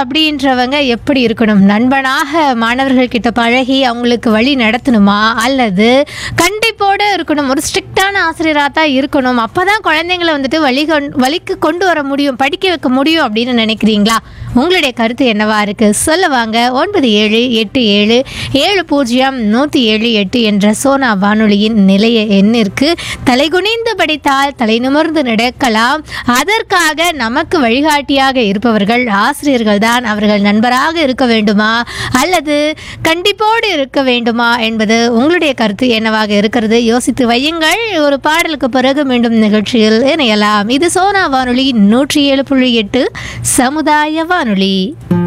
அப்படின்றவங்க எப்படி இருக்கணும் நண்பனாக மாணவர்கள் கிட்ட பழகி அவங்களுக்கு வழி நடத்தணுமா அல்லது கண்டிப்போடு இருக்கணும் ஒரு ஸ்ட்ரிக்டான ஆசிரியராக தான் இருக்கணும் அப்போ தான் குழந்தைங்களை வந்துட்டு வழி கொண் வழிக்கு கொண்டு வர முடியும் படிக்க வைக்க முடியும் அப்படின்னு நினைக்கிறீங்களா உங்களுடைய கருத்து என்னவா இருக்கு சொல்ல வாங்க ஒன்பது ஏழு எட்டு ஏழு ஏழு பூஜ்ஜியம் நூற்றி ஏழு எட்டு என்ற சோனா வானொலியின் நிலைய எண்ணிற்கு தலைகுனிந்து படித்தால் தலை நிமிர்ந்து நடக்கலாம் அதற்காக நமக்கு வழிகாட்டியாக இருப்பவர்கள் ஆசிரியர்கள் தான் அவர்கள் நண்பராக இருக்க வேண்டுமா அல்லது கண்டிப்போடு இருக்க வேண்டுமா என்பது உங்களுடைய கருத்து என்னவாக இருக்கிறது யோசித்து வையுங்கள் ஒரு பாடலுக்கு பிறகு மீண்டும் நிகழ்ச்சியில் இணையலாம் இது சோனா வானொலி நூற்றி ஏழு புள்ளி எட்டு சமுதாய வானொலி